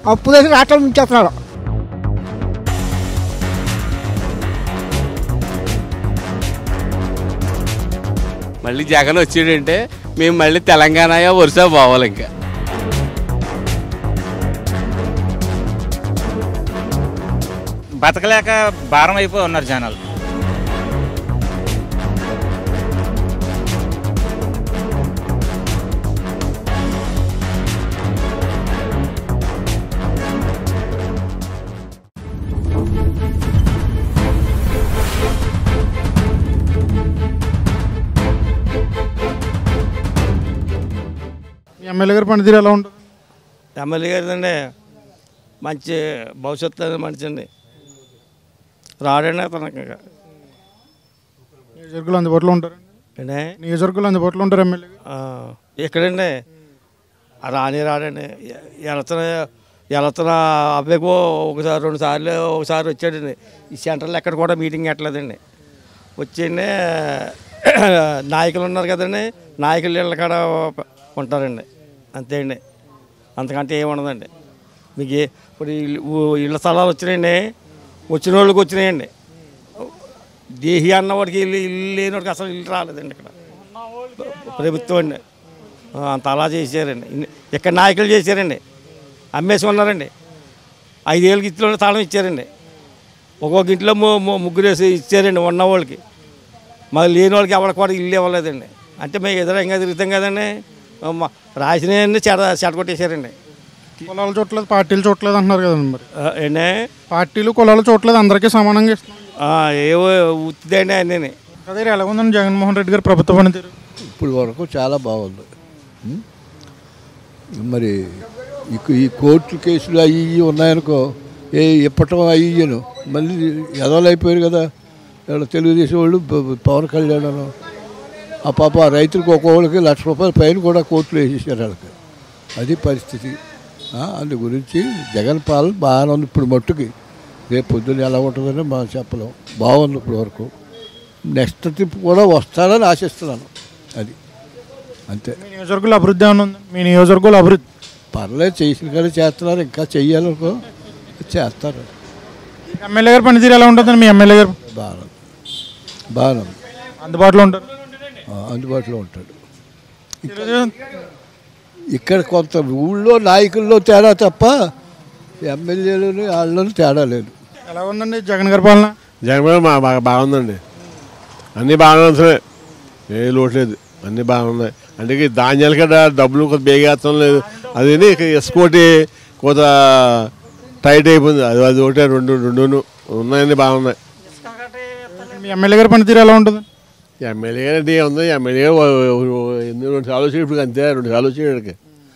అప్పు చేసి రాష్ట్రాలు ముంచేస్తున్నాడు మళ్ళీ జగన్ వచ్చాడంటే మేము మళ్ళీ తెలంగాణ వరుస పోవాలి ఇంకా బతకలేక భారం అయిపోయి ఉన్నారు జనాలు మీ ఎమ్మెల్యే గారి పనితీరు ఎలా ఉంటుంది ఎమ్మెల్యే గారిదండి మంచి భవిష్యత్తు అనేది మంచి అండి రాడండి అతనికి ఇంకా. నియోజకవర్గాలు అందుబాటులో ఉంటారండి ఏంటే నియోజకవర్గాలు అందుబాటులో ఉంటారు ఎమ్మెల్యే గారు ఆ, ఎక్కడండి ఆ రాని రాడండి ఎలతన ఎలతన అబ్బాయికి ఒకసారి రెండు సార్లు ఒకసారి వచ్చాడండి ఈ సెంటర్లో ఎక్కడ కూడా మీటింగ్ పెట్టలేదండి వచ్చండి నాయకులు ఉన్నారు కదండి నాయకులు ఇళ్ళ కాడ ఉంటారండి అంతే అండి అంతకంటే ఏమి ఉండదండి మీకు ఏ- ఇప్పుడు ఇల్లు ఊ- ఇళ్ళ స్థలాలు వచ్చినాయండి వచ్చిన వాళ్ళకి వచ్చినాయండి దేహి అన్నవాడికి ఇల్లు ఇల్లు లేనివాడికి అసలు ఇల్లు రాలేదండి ఇక్కడ ప్రభుత్వం అండి ఆ, అంత అలా చేశారండి ఇన్ని- ఇక్కడ నాయకులు చేశారండి అమ్మేసి ఉన్నారండి ఐదేళ్ళకి ఇచ్చిన తాళం ఇచ్చారండి ఒక్కొక్క ఇంట్లో ము- ము- ముగ్గురు వేసి ఇచ్చారండి ఉన్న వాళ్ళకి మరి లేని వాళ్ళకి ఎవరికి కూడా ఇల్లు ఇవ్వలేదండి అంటే మేము ఎదురంగా తిరుగుతాం కదండి మా రాసినవన్నీ చెడ చెడగొట్టేశారండి కులాలు చూడలేదు పార్టీలు చూడలేదు అంటున్నారు కదండి మరి ఆ, ఏంటే పార్టీలు కులాలు చూడలేదు అందరికీ సమానంగా ఇస్తున్నాం ఆ, ఏవో ఉత్తిదండి అన్నీ అదే ఎలా ఉందండి జగన్మోహన్ రెడ్డి గారి ప్రభుత్వ పనితీరు ఇప్పుడు వరకు చాలా బాగుంది ఉం? మరి ఇక- ఈ కోర్టు కేసులు అవి ఇవి ఉన్నాయనుకో ఏ ఇప్పటం అవి ఇయ్యను మళ్ళీ ఎదవలు అయిపోయారు కదా ఎవరో తెలుగుదేశం వాళ్ళు ప- ప- పవన్ కళ్యాణ్ అను. ఆ పాప ఆ రైతులకు ఒక్కొక్కరికి లక్ష రూపాయల పైన కూడా కోర్టులు వేసేసారు వాళ్ళకి అది పరిస్థితి ఆ, అందు గురించి జగన్ పాలన బాగానే ఉంది ఇప్పుడు మట్టుకి రేపు పొద్దున్న ఎలా ఉంటుందని మనం చెప్పలేం బాగుంది ఇప్పుడు వరకు నెక్స్ట్ ట్రిప్ కూడా వస్తాడని ఆశిస్తున్నాను అది అంతే మీ నియోజకవర్గాలు అభివృద్ధి ఏమైనా ఉంది మీ నియోజకవర్గాలు అభివృద్ధి పర్లేదు చేసిన కానీ చేస్తున్నారు ఇంకా చెయ్యాలనుకో చేస్తారు ఎమ్మెల్యే గారి పనితీరు ఎలా ఉంటుందండి మీ ఎమ్మెల్యే గారు బాగా బాగా అందుబాటులో ఉంటారు అందుబాటులో ఉంటాడు తెలుగుదేశం ఇక్కడ కొంత ఊళ్ళో నాయకుల్లో తేడా తప్ప ఎమ్మెల్యేలు వాళ్ళని తేడా లేదు ఎలా ఉందండి జగన్ గారి పాలన జగన్ మా బాగా బాగుందండి అన్నీ బాగానే ఉంటున్నాయి ఏ లోటు లేదు అన్నీ బాగున్నాయి అంటే ఈ ధాన్యాలు కదా డబ్బులు కొంత బేగేస్తాం లేదు అది ఎస్కోటి కొంత టైట్ అయిపోయింది అది అది ఒకటే రెండు రెండును ఉన్నాయన్నీ బాగున్నాయి మీ ఎమ్మెల్యే గారి పనితీరు ఎలా ఉంటుంది ఎమ్మెల్యే అంటే ఉంది ఎమ్మెల్యే ఎన్ని రెండు సార్లు వచ్చాడు ఇప్పుడు అంతే రెండు సార్లు వచ్చాడు ఇక్కడికి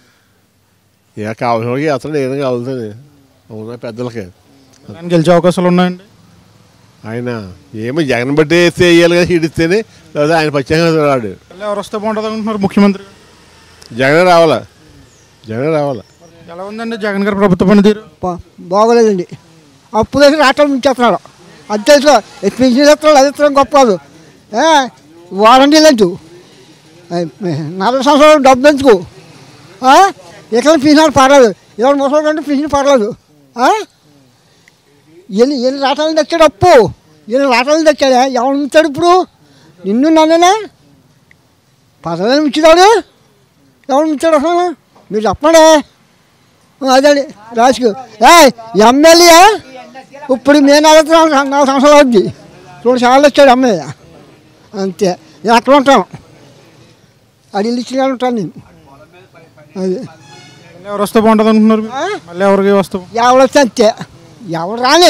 ఇక కావాల్సిన వాళ్ళకి అతను ఏదైనా కావాల్సింది అవునా పెద్దలకి ఆయన గెలిచే అవకాశాలు ఉన్నాయండి ఆయన ఏమో జగన్ బట్టి వేస్తే వేయాలి కదా ఇడిస్తేనే లేదా ఆయన పచ్చంగా రాడు మళ్ళీ ఎవరు వస్తే బాగుంటుంది అనుకుంటున్నారు ముఖ్యమంత్రి జగన్ రావాలా జగన్ రావాలా ఎలా ఉందండి జగన్ గారి ప్రభుత్వ పనితీరు బా- బాగోలేదండి అప్పు చేసి రాష్ట్రాలు ముంచేస్తున్నాడు అది తెలుసు పెన్షన్ ఇస్తున్నాడు అది ఇస్తున్నాడు గొప్ప కాదు ఏ, వారంటీ లేదు ఏ, నలభై సంవత్సరాలు డబ్బు ఎందుకు ఆ? ఇక్కడ ఫీజు పర్లేదు ఇరవై ముసలి అంటే ఫీజు పర్లేదు ఆ? ఎన్ని ఎన్ని రాష్ట్రాలు తెచ్చాడు అప్పు ఎన్ని రాష్ట్రాలు తెచ్చాడే ఎవరు ఇచ్చాడు ఇప్పుడు నిన్ను నన్నేనా పదవేలు ఇచ్చినాడు ఎవరు ఇచ్చాడు అసలు మీరు చెప్పండి అదే రాజుకు ఏ ఎమ్మెల్యే ఇప్పుడు మేము నాలుగు సంవత్సరాలు నాలుగు సంవత్సరాలు అవుద్ది రెండు సార్లు వచ్చాడు ఎమ్మెల్యే అంతే నేను అక్కడ ఉంటాను అది ఇల్లు ఇచ్చిన ఉంటాను నేను అది మళ్ళీ ఎవరు వస్తే బాగుంటుంది అనుకుంటున్నారు మీరు? మళ్ళీ ఎవరికి వస్తే ఎవరు వస్తే అంతే ఎవరు రాని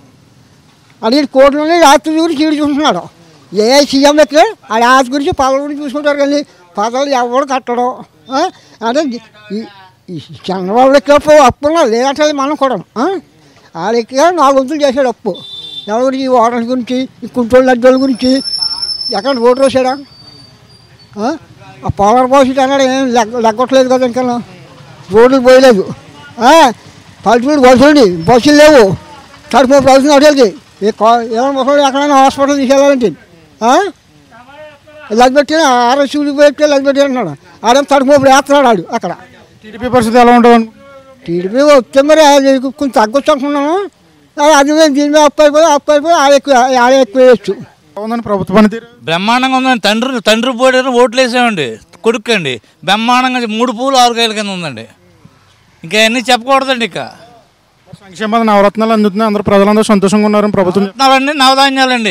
అది కోర్టులోనే రాత్రి గురించి ఈడు చూస్తున్నాడు ఏ సీఎం ఎక్కడ ఆ రాత్రి గురించి పదవుల గురించి చూసుకుంటారు కానీ పదవులు ఎవరు కట్టడం ఆ? అంటే ఈ- ఈ చంద్రబాబు లెక్క అప్పున్నా లేదంటే మనం కూడా ఆ లెక్క నాలుగు వంతులు చేశాడు అప్పు ఎవరి గురించి ఈ ఓటర్ల గురించి ఈ కుంటోళ్ళ లడ్డోళ్ళ గురించి ఎక్కడ ఓటు వేసాడా ఆ? ఆ పవర్ పోస్ట్ అన్నాడు ఏం లెక్క లెక్కట్లేదు కదా ఇంకా రోడ్లు పోయలేదు ఆ? పల్లెటూరు బస్సులు బస్సులు లేవు కడుపు ప్రభుత్వం అడిగేది ఏ ఏమైనా ముసలి ఎక్కడైనా హాస్పిటల్ తీసుకెళ్ళాలంటే లగ్ పెట్టి ఆరో చూడు పెట్టి లగ్ పెట్టి అంటున్నాడు ఆడేం తడుపు వేస్తున్నాడు ఆడు అక్కడ టీడీపీ పరిస్థితి ఎలా ఉంటుంది అనుకుంటున్నారు? టీడీపీ వస్తే మరి అది కొంచెం తగ్గొచ్చు అనుకున్నాను అది అది దీని మీద అప్పు అయిపోయి అప్పు అయిపోయి ఆడ ఎక్కువ ఆడ ఎక్కువ వేయచ్చు బాగుందండి ప్రభుత్వ పనితీరు బ్రహ్మాండంగా ఉందండి తండ్రి తండ్రి పోటీ ఓట్లు వేసామండి కొడుకండి బ్రహ్మాండంగా మూడు పూలు ఆరు కాయల కింద ఉందండి ఇంకా అన్నీ చెప్పకూడదండి ఇక సంక్షేమ నవరత్నాలు అందుతున్నాయి అందరూ ప్రజలందరూ సంతోషంగా ఉన్నారని ప్రభుత్వం చెప్తుంది. రత్నాలండి నవధాన్యాలండి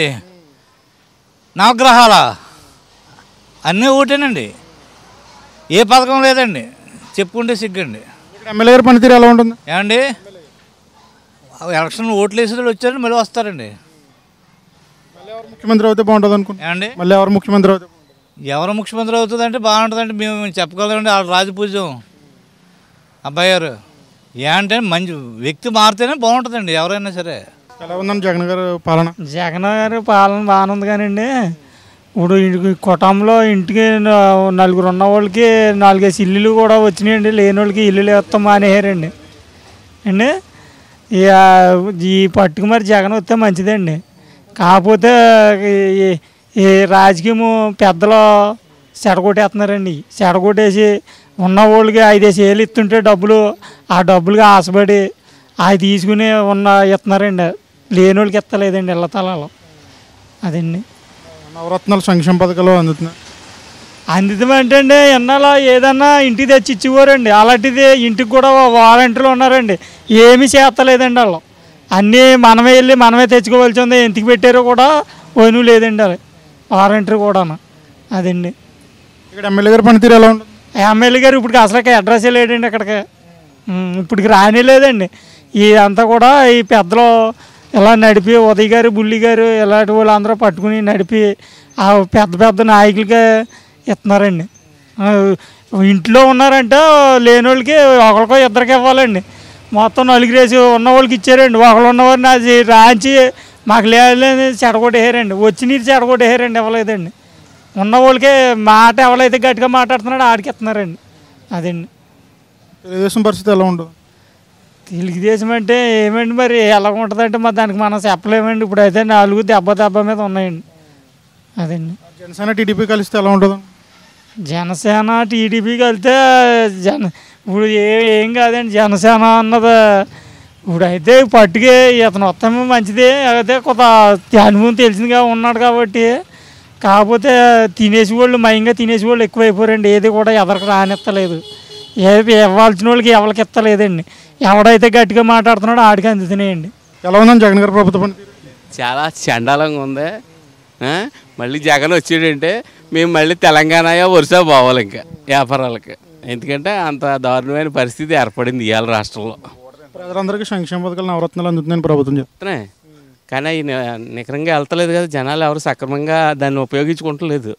నవగ్రహాల అన్నీ ఒకటేనండి ఏ పథకం లేదండి చెప్పుకుంటే సిగ్గండి ఇక్కడ ఎమ్మెల్యే గారి పనితీరు ఎలా ఉంటుంది ఏమండి ఎలక్షన్ ఓట్లు వేసేది వచ్చారండి మళ్ళీ వస్తారండి మళ్ళీ ఎవరు ముఖ్యమంత్రి అయితే బాగుంటుంది అనుకుంటున్నాను ఏమండి మళ్ళీ ఎవరు ముఖ్యమంత్రి అయితే బాగుంటుంది? ఎవరు ముఖ్యమంత్రి అవుతుందంటే బాగుంటుందండి మేము చెప్పగలమండి వాళ్ళ రాజపూజ్యం అబ్బాయి గారు ఏ అంటే మంచి వ్యక్తి మారితేనే బాగుంటుందండి ఎవరైనా సరే ఎలా ఉందండి జగన్ గారు పాలన జగన్ గారి పాలన బాగానే ఉంది కానండి ఇప్పుడు ఇంటికి కుటుంబంలో ఇంటికి నా- నలుగురు ఉన్న వాళ్ళకి నాలుగేసి ఇల్లులు కూడా వచ్చినాయండి లేని వాళ్ళకి ఇల్లులు వేస్తాం మానేయారండి అండి ఇక ఈ పట్టుకు మరి జగన్ వస్తే మంచిదండి కాకపోతే ఈ- ఈ రాజకీయము పెద్దలు చెడగొట్టేస్తున్నారండి చెడగొట్టేసి ఉన్న వాళ్ళకి ఐదేసి ఏళ్ళు ఇస్తుంటే డబ్బులు ఆ డబ్బులకి ఆశపడి అవి తీసుకుని ఉన్న ఇస్తున్నారండి లేని వాళ్ళకి ఇస్తలేదండి ఇళ్ళ తలాలు అదండి నవరత్నాలు సంక్షేమ పథకాలు అందుతున్నాయి అందుతామంటే అండి ఎన్నాళ్ళ ఏదన్నా ఇంటికి తెచ్చి ఇచ్చేవారండి అలాంటిది ఇంటికి కూడా వాలంటీర్లు ఉన్నారండి ఏమీ చేస్తలేదండి వాళ్ళు అన్నీ మనమే వెళ్ళి మనమే తెచ్చుకోవాల్సి ఉంది ఎందుకు పెట్టారో కూడా పోయిన లేదండి అది వాలంటీర్ కూడా అదండి ఇక్కడ ఎమ్మెల్యే గారి పనితీరు ఎలా ఉంటుంది ఎమ్మెల్యే గారు ఇప్పుడు అసలు అడ్రస్ లేడండి అక్కడికి ఉమ్, ఇప్పటికి రాని లేదండి ఇదంతా కూడా ఈ పెద్దలు ఇలా నడిపి ఉదయ్ గారు బుల్లి గారు ఇలాంటి వాళ్ళు అందరూ పట్టుకుని నడిపి ఆ పెద్ద పెద్ద నాయకులకే ఇస్తున్నారండి ఆ, ఇంట్లో ఉన్నారంటే లేని వాళ్ళకి ఒకరికో ఇద్దరికి ఇవ్వాలండి మొత్తం నలుగురేసి ఉన్న వాళ్ళకి ఇచ్చారండి ఒకళ్ళు ఉన్నవారిని అది రాంచి మాకు లేదని చెడగొట్టేయారండి వచ్చి నీరు చెడగొట్టేయారండి ఇవ్వలేదండి ఉన్న వాళ్ళకే మాట ఎవరైతే గట్టిగా మాట్లాడుతున్నాడో ఆడికి ఇస్తున్నారండి అదండి తెలుగుదేశం పరిస్థితి ఎలా ఉంటుంది తెలుగుదేశం అంటే ఏమండి మరి ఎలా ఉంటుందంటే మరి దానికి మనం చెప్పలేమండి ఇప్పుడు అయితే నాలుగు దెబ్బ దెబ్బ మీద ఉన్నాయండి అదండి జనసేన టీడీపీ కలిస్తే ఎలా ఉంటుంది జనసేన టీడీపీ కలిస్తే జన ఇప్పుడు ఏ ఏం కాదండి జనసేన అన్నది ఇప్పుడు అయితే పట్టుకే ఇతను వస్తామే మంచిదే అయితే కొంత అనుభవం తెలిసిందిగా ఉన్నాడు కాబట్టి కాకపోతే తినేసి వాళ్ళు మయంగా తినేసి వాళ్ళు ఎక్కువైపోయారండి ఏది కూడా ఎవరికి రానిత్తలేదు ఏది ఇవ్వాల్సిన వాళ్ళకి ఎవరికి ఇస్తలేదండి ఎవడైతే గట్టిగా మాట్లాడుతున్నాడో ఆడికి అందుతున్నాయండి ఎలా ఉందండి జగన్ గారి ప్రభుత్వ పనితీరు చాలా చండాలంగా ఉంది ఆ? మళ్ళీ జగన్ వచ్చాడంటే మేము మళ్ళీ తెలంగాణ వరుస పోవాలి ఇంకా వ్యాపారాలకి ఎందుకంటే అంత దారుణమైన పరిస్థితి ఏర్పడింది ఇవాళ రాష్ట్రంలో ప్రజలందరికీ సంక్షేమ పథకాలు నవరత్నాలు అందుతున్నాయని ప్రభుత్వం చెప్తుంది వస్తున్నాయి కానీ అవి ని- నికరంగా వెళ్తలేదు కదా జనాలు ఎవరు సక్రమంగా దాన్ని ఉపయోగించుకుంటలేదు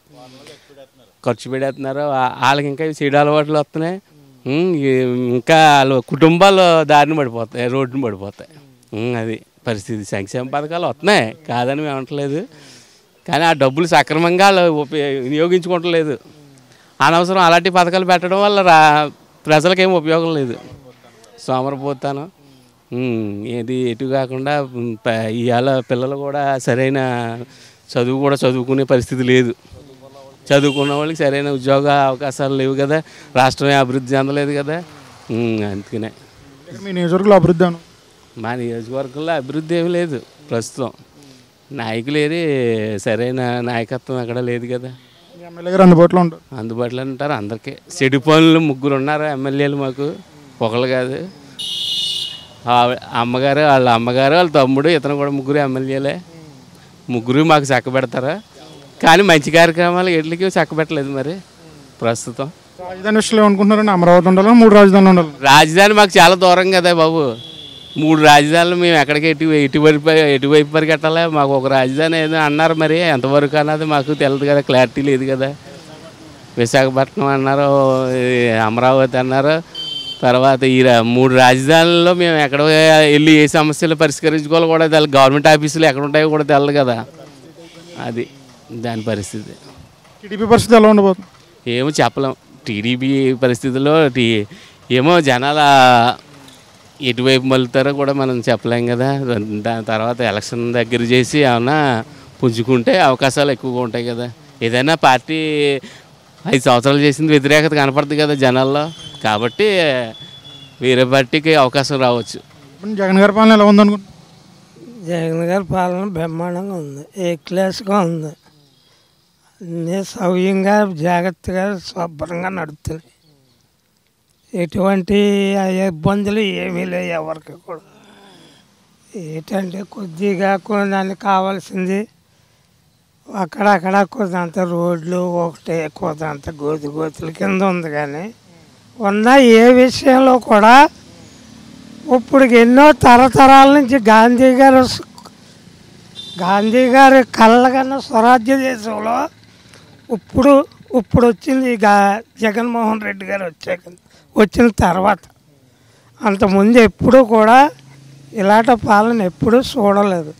ఖర్చు పెడేస్తున్నారు ఆ- వాళ్ళకి ఇంకా సీడ్ అలవాట్లు వస్తున్నాయి ఉమ్, ఈ- ఇంకా వాళ్ళ కుటుంబాలు దారిని పడిపోతాయి రోడ్డుని పడిపోతాయి ఉమ్, అది పరిస్థితి సంక్షేమ పథకాలు వస్తున్నాయి కాదని మేము అనట్లేదు కానీ ఆ డబ్బులు సక్రమంగా వాళ్ళు ఉపయోగ వినియోగించుకోవట్లేదు అనవసరం అలాంటి పథకాలు పెట్టడం వల్ల రా ప్రజలకేం ఉపయోగం లేదు సోమరపోతాను ఉమ్, ఏది ఎటు కాకుండా ఉమ్, ప- ఇవాళ పిల్లలు కూడా సరైన చదువు కూడా చదువుకునే పరిస్థితి లేదు చదువుకున్న వాళ్ళకి సరైన ఉద్యోగ అవకాశాలు లేవు కదా రాష్ట్రమే అభివృద్ధి చెందలేదు కదా ఉమ్, అందుకనే ఇక్కడ మీ నియోజకవర్గంలో అభివృద్ధి అను మా నియోజకవర్గంలో అభివృద్ధి ఏమీ లేదు ప్రస్తుతం నాయకులు ఏది సరైన నాయకత్వం అక్కడ లేదు కదా మీ ఎమ్మెల్యే గారు అందుబాటులో ఉంటారు అందుబాటులో ఉంటారు అందరికీ చెడు పనులు ముగ్గురు ఉన్నారు ఎమ్మెల్యేలు మాకు ఒకళ్ళు కాదు ఆ- అమ్మగారు వాళ్ళ అమ్మగారు వాళ్ళ తమ్ముడు ఇతను కూడా ముగ్గురు ఎమ్మెల్యేలే ముగ్గురు మాకు చక్క పెడతారు కానీ మంచి కార్యక్రమాలు ఎట్లకి చక్క పెట్టలేదు మరి ప్రస్తుతం రాజధాని విషయంలో ఏమనుకుంటున్నారండి అమరావతి ఉండాలి మూడు రాజధానులు ఉండాలి రాజధాని మాకు చాలా దూరం కదా బాబు మూడు రాజధానులు మేము ఎక్కడికి ఎటు ఎటువైపు ఎటువైపు పరిగెట్టాలి మాకు ఒక రాజధాని ఏదో అన్నారు మరి ఎంతవరకు అన్నది మాకు తెలియదు కదా క్లారిటీ లేదు కదా విశాఖపట్నం అన్నారు ఈ అమరావతి అన్నారు తర్వాత ఈ రా- మూడు రాజధానుల్లో మేము ఎక్కడ వెళ్ళి ఏ సమస్యలు పరిష్కరించుకోవాలో కూడా తెలియదు గవర్నమెంట్ ఆఫీసులు ఎక్కడ ఉంటాయో కూడా తెలియదు కదా అది దాని పరిస్థితి టీడీపీ పరిస్థితి ఎలా ఉండబోతుంది ఏమో చెప్పలేం టీడీపీ పరిస్థితుల్లో టీ ఏమో జనాల ఎటువైపు మలుతారో కూడా మనం చెప్పలేం కదా దాని తర్వాత ఎలక్షన్ దగ్గర చేసి ఏమన్నా పుంజుకుంటే అవకాశాలు ఎక్కువగా ఉంటాయి కదా ఏదైనా పార్టీ ఐదు సంవత్సరాలు చేసింది వ్యతిరేకత కనపడుతుంది కదా జనాల్లో కాబట్టి వేరే పార్టీకి అవకాశం రావచ్చు ఇప్పుడు జగన్ గారి పాలన ఎలా ఉందనుకుంటున్నారు జగన్ గారి పాలన బ్రహ్మాండంగా ఉంది ఏ క్లాస్గా ఉంది అన్నీ సవ్యంగా జాగ్రత్తగా శుభ్రంగా నడుపుతున్నాయి ఎటువంటి ఇబ్బందులు ఏమీ లేవు ఎవరికి కూడా ఏంటంటే కొద్దిగా దానికి కావాల్సింది అక్కడక్కడ కొంతంత రోడ్లు ఒకటే కొంతంత గోతి గోతుల కింద ఉంది కానీ ఉన్న ఏ విషయంలో కూడా ఇప్పుడు ఎన్నో తరతరాల నుంచి గాంధీ గారు స్- గాంధీ గారి కళ్ళగన్న స్వరాజ్య దేశంలో ఇప్పుడు ఇప్పుడు వచ్చింది గా జగన్మోహన్ రెడ్డి గారు వచ్చాక వచ్చిన తర్వాత అంతకుముందు ఎప్పుడూ కూడా ఇలాంటి పాలన ఎప్పుడూ చూడలేదు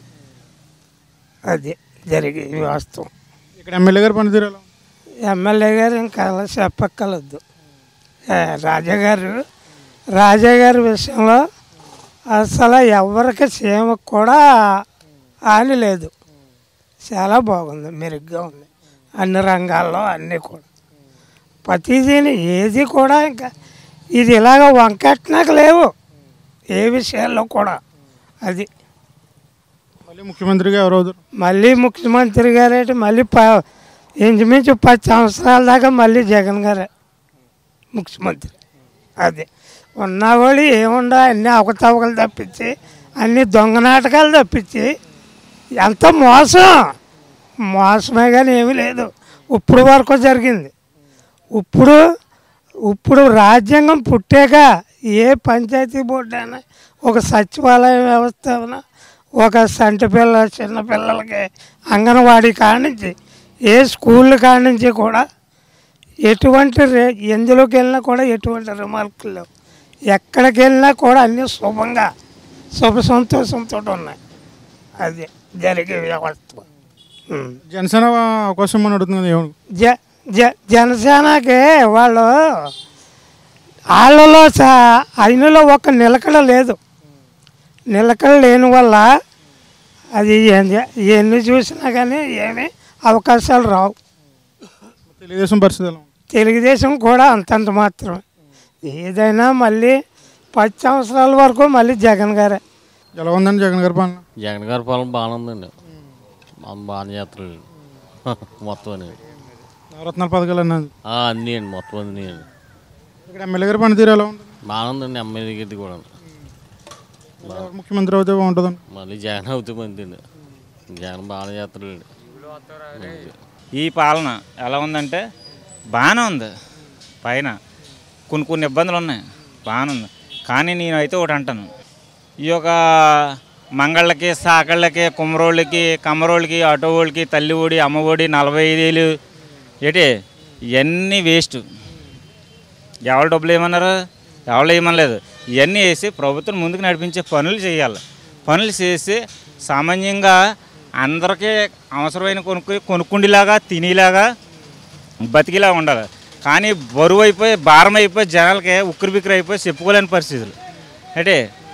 అది జరిగేది వాస్తవం ఇక్కడ ఎమ్మెల్యే గారి పనితీరు ఎలా ఉంది? ఎమ్మెల్యే గారు ఇంకా అలా చెప్పక్కర్లేదు ఏ, రాజా గారు రాజా గారి విషయంలో అసలు ఎవరికి సీమకు కూడా హాని లేదు చాలా బాగుంది మెరుగ్గా ఉంది అన్ని రంగాల్లో అన్నీ కూడా ప్రతిదీని ఏది కూడా ఇంకా ఇది ఇలాగ వంకట్నకు లేవు ఏ విషయాల్లో కూడా అది మళ్ళీ ముఖ్యమంత్రిగా ఎవరు అవుతారు మళ్ళీ ముఖ్యమంత్రి గారేంటి మళ్ళీ ప ఇంచుమించు పది సంవత్సరాల దాకా మళ్ళీ జగన్ గారే ముఖ్యమంత్రి అదే ఉన్నవాళ్ళు ఏముండా అన్ని అవకతవకలు తప్పించి అన్ని దొంగ నాటకాలు తప్పించి ఎంత మోసం మోసమే కానీ ఏమీ లేదు ఇప్పుడు వరకు జరిగింది ఇప్పుడు ఇప్పుడు రాజ్యాంగం పుట్టాక ఏ పంచాయతీ బోర్డు అయినా ఒక సచివాలయ వ్యవస్థ అయినా ఒక సంటి పిల్ల చిన్న పిల్లలకి అంగన్వాడీ కానించి ఏ స్కూల్ కానించి కూడా ఎటువంటి రే ఎందులోకి వెళ్ళినా కూడా ఎటువంటి రిమార్కులు లేవు ఎక్కడికి వెళ్ళినా కూడా అన్నీ శుభంగా శుభ సంతోషంతో ఉన్నాయి అది జరిగే వ్యవస్థ ఉం. జనసేన అవకాశం అని అడుగుతుంది కదా ఏమను జ జ జనసేనకి వాళ్ళు వాళ్ళలో స- ఆయనలో ఒక నిలకడ లేదు నిలకడ లేని వల్ల అది ఎన్ని- ఎన్ని చూసినా కానీ ఏమీ అవకాశాలు రావు తెలుగుదేశం పరిస్థితి ఎలా ఉంది తెలుగుదేశం కూడా అంతంత మాత్రమే ఏదైనా మళ్ళీ పది సంవత్సరాల వరకు మళ్ళీ జగన్ గారే ఎలా ఉందండి జగన్ గారి పాలన జగన్ గారి పాలన బాగానే ఉందండి మనం బాగానే చేస్తారు మొత్తం అని నవరత్నాల పథకాలు అన్నది ఆ, అన్నీ అండి మొత్తం అన్నీ అండి ఇక్కడ ఎమ్మెల్యే గారి పనితీరు ఎలా ఉంది బాగానే ఉందండి ఎమ్మెల్యే గారిది కూడా ఎవరు ముఖ్యమంత్రి అవుతే బాగుంటుందండి మళ్ళీ జగన్ అవుతే మంచిదండి జగన్ బాగానే చేస్తాడు ఈ పాలన ఎలా ఉందంటే బాగానే ఉంది పైన కొన్ని కొన్ని ఇబ్బందులు ఉన్నాయి బాగానే ఉంది కానీ నేనైతే ఒకటి అంటాను ఈ యొక్క మంగళ్ళకి సాకళ్ళకి కుమ్మరోళ్ళకి కమ్మరోళ్ళకి ఆటో వాళ్ళకి తల్లి ఓడి అమ్మ ఓడి నలభై ఐదేళ్ళు ఏంటి ఇవన్నీ వేస్ట్ ఎవరు డబ్బులు ఏమన్నారు ఎవరు ఏమనలేదు ఇవన్నీ వేసి ప్రభుత్వం ముందుకు నడిపించే పనులు చేయాలి పనులు చేసి సామాన్యంగా అందరికీ అవసరమైన కొనుక్కు కొనుక్కుండిలాగా తినేలాగా బతికిలా ఉండాలి కానీ బరువు అయిపోయి భారం అయిపోయి జనాలకి ఉక్కిరి బిక్కిరి అయిపోయి చెప్పుకోలేని పరిస్థితులు అంటే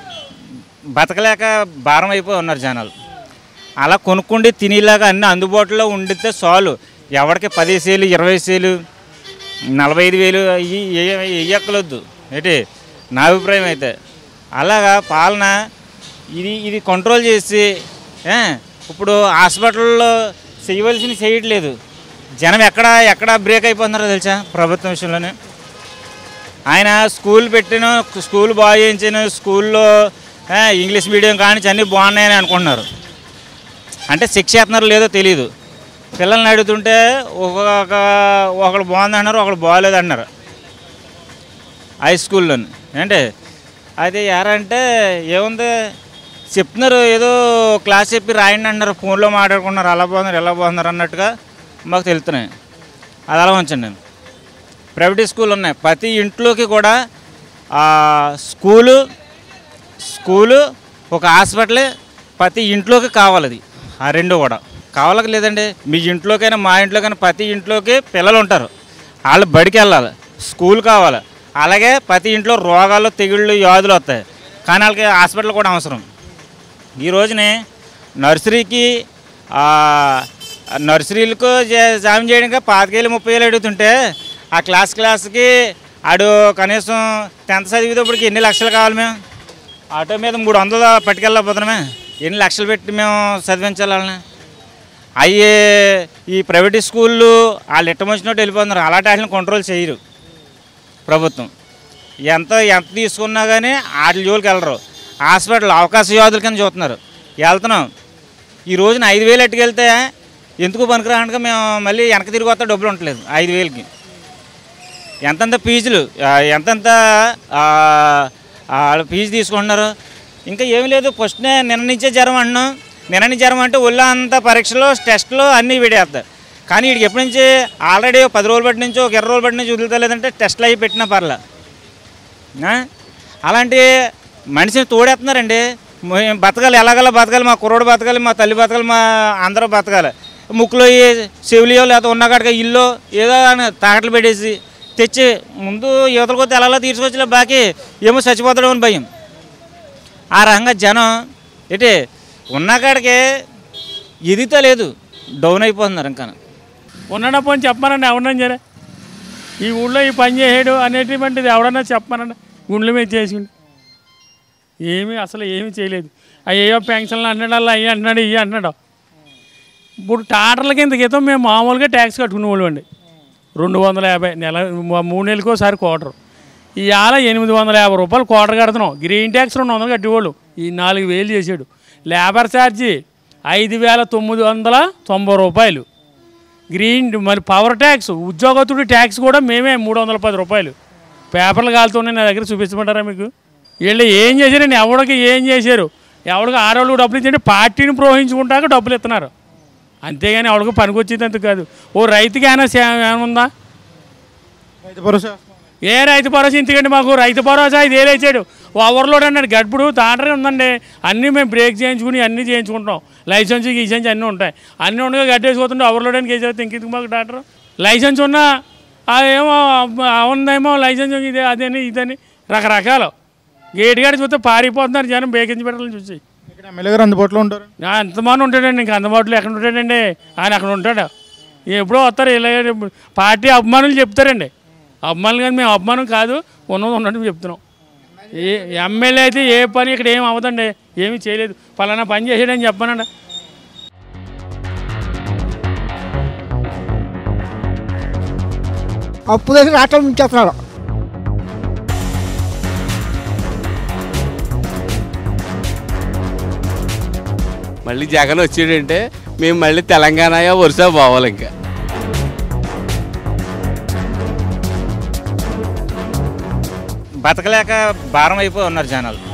బతకలేక భారం అయిపోయి ఉన్నారు జనాలు అలా కొనుక్కుండి తినేలాగా అన్ని అందుబాటులో ఉండితే చాలు ఎవరికి పది సేలు ఇరవై సేలు నలభై ఐదు వేలు ఇవి ఇయ్యక్కలొద్దు ఏంటి నా అభిప్రాయం అయితే అలాగా పాలన ఇది ఇది కంట్రోల్ చేసి ఏ, ఇప్పుడు హాస్పిటల్లో చేయవలసిన చేయట్లేదు జనం ఎక్కడ ఎక్కడ బ్రేక్ అయిపోతున్నారో తెలుసా ప్రభుత్వం విషయంలోనే ఆయన స్కూల్ పెట్టిన స్కూల్ బాగా చేయించిన స్కూల్లో ఏ, ఇంగ్లీష్ మీడియం కానీ అన్నీ బాగున్నాయని అనుకుంటున్నారు అంటే శిక్ష చేస్తున్నారో లేదో తెలియదు పిల్లల్ని అడుగుతుంటే ఒక ఒకడు బాగుంది అన్నారు ఒకడు బాగాలేదు అన్నారు హై స్కూల్లోని ఏంటి అది ఎరంటే ఏముంది చెప్తున్నారు ఏదో క్లాస్ చెప్పి రాయండి అంటున్నారు ఫోన్లో మాట్లాడుకున్నారు అలా బాగున్నారు ఎలా బాగున్నారు అన్నట్టుగా మాకు తెలుస్తున్నాయి అది అలా ఉంచండి ప్రైవేట్ స్కూల్ ఉన్నాయి ప్రతి ఇంట్లోకి కూడా ఆ, స్కూలు స్కూలు ఒక హాస్పిటల్ ప్రతి ఇంట్లోకి కావాలి అది ఆ రెండు కూడా కావాలకి లేదండి మీ ఇంట్లోకైనా మా ఇంట్లోకైనా ప్రతి ఇంట్లోకి పిల్లలు ఉంటారు వాళ్ళు బడికి వెళ్ళాలి స్కూల్ కావాలి అలాగే ప్రతి ఇంట్లో రోగాలు తెగుళ్ళు వ్యాధులు వస్తాయి కానీ వాళ్ళకి హాస్పిటల్ కూడా అవసరం ఈ రోజునే నర్సరీకి ఆ, నర్సరీలకు జా- జాయిన్ చేయడానికి పాతికేళ్ళు ముప్పై వేలు అడుగుతుంటే ఆ క్లాస్ క్లాస్కి ఆడు కనీసం టెన్త్ చదివేటప్పటికి ఎన్ని లక్షలు కావాలి మేము ఆటో మీద మూడు వందలు పట్టుకెళ్ళకపోతున్నామే ఎన్ని లక్షలు పెట్టి మేము చదివించాలి వాళ్ళని అయ్యి ఈ ప్రైవేట్ స్కూళ్ళు వాళ్ళు ఇట్టం వచ్చినట్టు వెళ్ళిపోతున్నారు అలాంటి వాటిని కంట్రోల్ చేయరు ప్రభుత్వం ఎంత ఎంత తీసుకున్నా కానీ వాటి జోలికి వెళ్ళరు హాస్పిటల్ అవకాశ యోధుల కింద చూస్తున్నారు వెళ్తున్నాం ఈ రోజున ఐదు వేలు ఎట్టుకెళ్తే ఎందుకు పనికిరానుక మేము మళ్ళీ వెనక తిరిగి వస్తే డబ్బులు ఉండట్లేదు ఐదు వేలకి ఎంతెంత ఫీజులు ఆ, ఎంతెంత ఆ, వాళ్ళ ఫీజు తీసుకుంటున్నారు ఇంకా ఏమీ లేదు ఫస్ట్నే నిన్న నుంచే జ్వరం అంటున్నాం నిన్న నుంచి జ్వరం అంటే ఒళ్ళు అంతా పరీక్షలు టెస్టులు అన్నీ వీడేస్తారు కానీ వీడికి ఎప్పటి నుంచి ఆల్రెడీ ఒక పది రోజుల బట్టి నుంచి ఒక ఇరవై రోజుల బట్టి నుంచి వదులుతలేదంటే టెస్టులు అవి పెట్టినా పర్లే ఆ? అలాంటి మనిషిని తోడేస్తున్నారండి మేము బతకాలి ఎలాగలా బతకాలి మా కుర్రోడు బతకాలి మా తల్లి బతకాలి మా అందరూ బతకాలి ముక్కులో ఏ చెవులియో లేకపోతే ఉన్న కాడక ఇల్లు ఏదో అని తాకట్లు పెట్టేసి తెచ్చి ముందు యువతల కొద్ది ఎలా తీసుకొచ్చిన బాకీ ఏమో చచ్చిపోతాడు అని భయం ఆ రకంగా జనం ఏంటి ఉన్న కాడికి ఎదిగుతా లేదు డౌన్ అయిపోతున్నారు ఇంకా ఉన్నడప్పు అని చెప్పమనండి ఎవరన్నా సరే ఈ ఊళ్ళో ఈ పని చేయడు అనేటువంటిది ఎవడన్నా చెప్పమనండి గుండెల మీద చేసిండు ఏమీ అసలు ఏమీ చేయలేదు అయ్యో పెన్షన్లు అంటున్నాడు అలా అయ్యి అంటున్నాడు ఇవి అంటున్నాడు ఇప్పుడు టాటర్ల కింద క్రితం మేము మామూలుగా ట్యాక్స్ కట్టుకునే వాళ్ళు అండి రెండు వందల యాభై నెల మ- మూడు నెలలకు ఒకసారి క్వార్టర్ ఇవాళ ఎనిమిది వందల యాభై రూపాయలు క్వార్టర్ కడుతున్నాం గ్రీన్ ట్యాక్స్ రెండు వందలు కట్టేవాళ్ళు ఈ నాలుగు వేలు చేసాడు లేబర్ ఛార్జీ ఐదు వేల తొమ్మిది వందల తొంభై రూపాయలు గ్రీన్ మరి పవర్ ట్యాక్స్ ఉద్యోగస్తుడి ట్యాక్స్ కూడా మేమే మూడు వందల పది రూపాయలు పేపర్లు కాలుతున్నాయి నా దగ్గర చూపించమంటారా మీకు వీళ్ళు ఏం చేశారండి ఎవడికి ఏం చేశారు ఎవడికి ఆడవాళ్ళకి డబ్బులు ఇచ్చింటే పార్టీని ప్రోహించుకుంటాక డబ్బులు ఇస్తున్నారు అంతేగాని ఎవడికి పనికొచ్చేదంత కాదు ఓ రైతుకి ఏమైనా సే- ఏముందా రైతు భరోసా ఏ రైతు భరోసా ఇంతకండి మాకు రైతు భరోసా ఇది ఏదైచాడు ఓవర్లోడ్ అన్నాడు గడుపుడు తాండ్రే ఉందండి అన్నీ మేము బ్రేక్ చేయించుకుని అన్నీ చేయించుకుంటాం లైసెన్స్ గీసెన్స్ అన్నీ ఉంటాయి అన్నీ ఉండగా గడ్డేసిపోతుంటే ఓవర్లోడ్ అని కేసు ఇంకెందుకు మాకు డాక్టర్ లైసెన్స్ ఉన్నా ఆ ఏమో ఉందేమో లైసెన్స్ ఇది అదని ఇదని రకరకాలు గేట్ గాడి చూస్తే పారిపోతున్నారు జనం బేకించి పెట్టాలని చూసి ఇక్కడ ఎమ్మెల్యే గారు అందుబాటులో ఉంటారు ఆ, ఎంతమంది ఉంటాడండి ఇంకా అందుబాటులో ఎక్కడ ఉంటాడండి ఆయన అక్కడ ఉంటాడు ఎప్పుడో వస్తారు ఇలా పార్టీ అభిమానులు చెప్తారండి అభిమానులు కానీ మేము అభిమానం కాదు ఉన్నది ఉన్నట్టు చెప్తున్నాం ఏ ఎమ్మెల్యే అయితే ఏ పని ఇక్కడ ఏం అవ్వదండి ఏమీ చేయలేదు పలానా పని చేసాడని చెప్పానండి అప్పు చేసి రాష్ట్రం ఉంచేస్తున్నాడు మళ్ళీ జగన్ వచ్చాడంటే మేము మళ్ళీ తెలంగాణ వరుస పోవాలి ఇంకా బతకలేక భారం అయిపోయి ఉన్నారు జనాలు